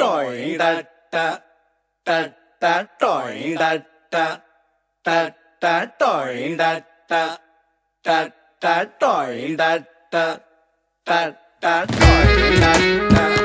Toy ട ട ട ട ടോയ് ട ട ട ട ടോയ് ട ട ട ട ടോയ് ട ട ട ട ടോയ് ട ട ട ട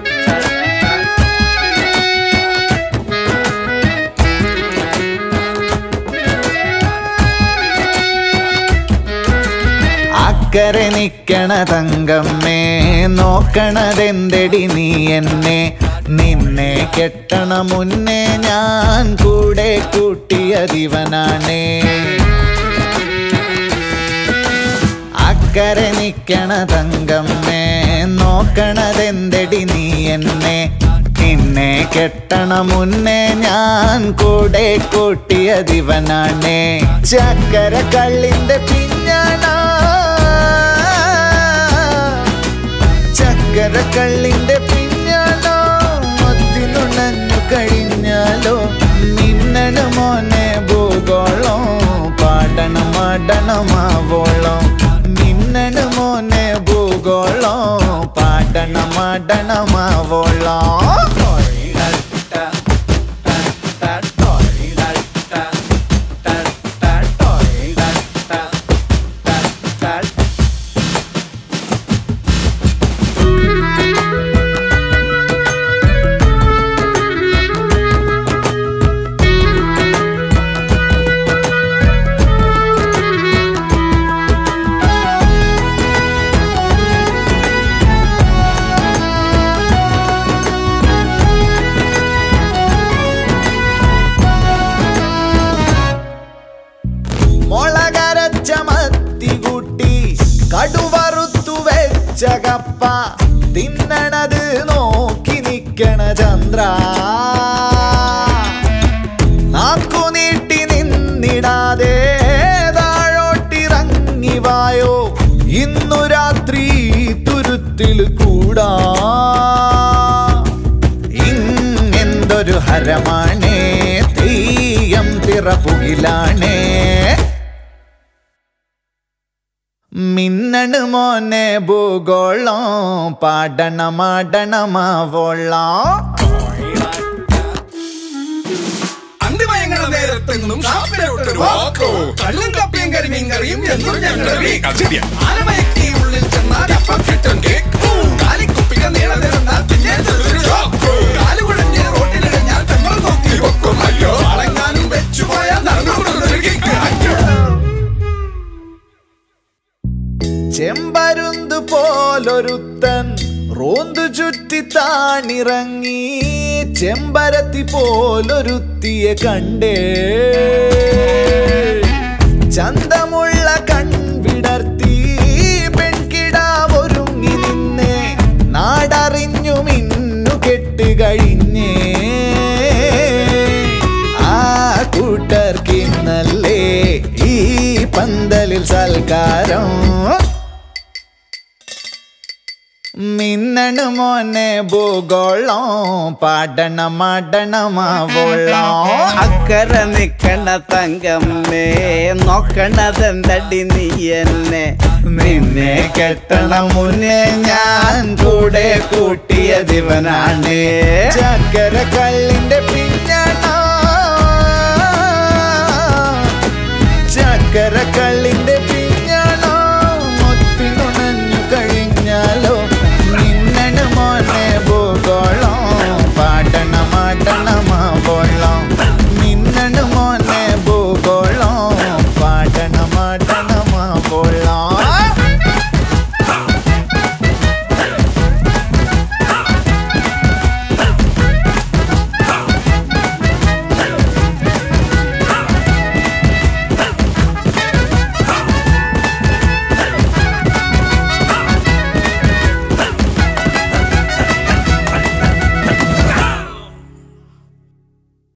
അക്കരെ നിക്കണ തങ്കമ്മേ നോക്കണതെന്തെടി നീ എന്നെ നിന്നെ കെട്ടണ മുന്നേ ഞാൻ കൂടെ കൂട്ടിയതിവനാണേ അക്കരെ നിക്കണ തങ്കമ്മേ നോക്കണതെന്തെടി നീ എന്നെ നിന്നെ കെട്ടണ മുന്നേ ഞാൻ കൂടെ കൂട്ടിയതിവനാണേ ചക്കര കള്ളിന്റെ പിഞ്ഞാണ ചക്കര കള്ളിന്റെ പിഞ്ഞാണോ മത്തിനുണഞ്ഞു കഴിഞ്ഞാലോ നിന്നണ് മോനെ ഭൂഗോളം പാടണം മാടണമാവോളം നിന്നണ് മോനെ ഭൂഗോളം പാടണം മാടണമാവോളം മുളകരച്ച മത്തി കൂട്ടി കടുവറുത്തു വെച്ച കപ്പ തിന്നണത് നോക്കി നിക്കണ ചന്ദ്ര നാക്കു നീട്ടി നിന്നിടാതെ താഴോട്ടിറങ്ങി വായോ ഇന്നു രാത്രി തുരുത്തിൽ കൂടാ ഇങ്ങെന്തൊരു ഹരമാണേ തെയ്യം തിറപ്പുകിലാണേ മിന്നണ് മോനെ ഭൂഗോളം പാടണമാടണമാവോളം അന്തിമയങ്ങളുടെ നേരത്തെങ്ങും ഷാപ്പിലോട്ടൊരു വാക്കോ കള്ളും കപ്പിയും കരിമീൻ കറിയും എന്നും ഞങ്ങളുടെ വീക്ക്. ആനമയക്കി ഉള്ളിൽ ചെന്നാൽ അപ്പം കിട്ടും കേക്ക് കാലിക്കുപ്പിക നീളം നിറന്നാൽ പിന്നെ ചെറിയൊരു ചോക്ക്. കാലുകുഴഞ്ഞ് റോട്ടിലിഴഞ്ഞാൽ തെമ്മൽ നോക്കി വെക്കും അയ്യോ അളങ്ങാനും വെച്ചുപോയാൽ നടന്നുകൊണ്ടൊരു കിക്ക് അയ്യോ ചെമ്പരുന്ത് പോലൊരുത്തൻ റോന്തു ചുറ്റി താണിറങ്ങി ചെമ്പരത്തി പോലൊരുത്തിയെ കണ്ടേ ചന്തമുള്ള കൺവിടർത്തി പെൺകിടാവൊരുങ്ങി നിന്നെ നാടറിഞ്ഞു മിന്നു കെട്ട് കഴിഞ്ഞേ ആ കൂട്ടർക്കിന്നല്ലേ ഈ പന്തലിൽ സൽക്കാരം മിന്നണ് മോനെ ഭൂഗോളം പാടണമാടണമാവോളം അക്കര നിക്കണ തങ്കമ്മേ നോക്കണതെന്തടി നീ എന്നെ നിന്നെ കെട്ടണ മുന്നേ ഞാൻ കൂടെ കൂട്ടിയ ദിവനാണ് ചക്കര കള്ളിന്റെ പിഞ്ഞാണോ ചക്കര കള്ളിന്റെ പിഞ്ഞാണോ മുത്തിനുണഞ്ഞു കഴിഞ്ഞാലോ നിന്നണ് മോനെ ഭൂഗോളം പാടണമാടണമാ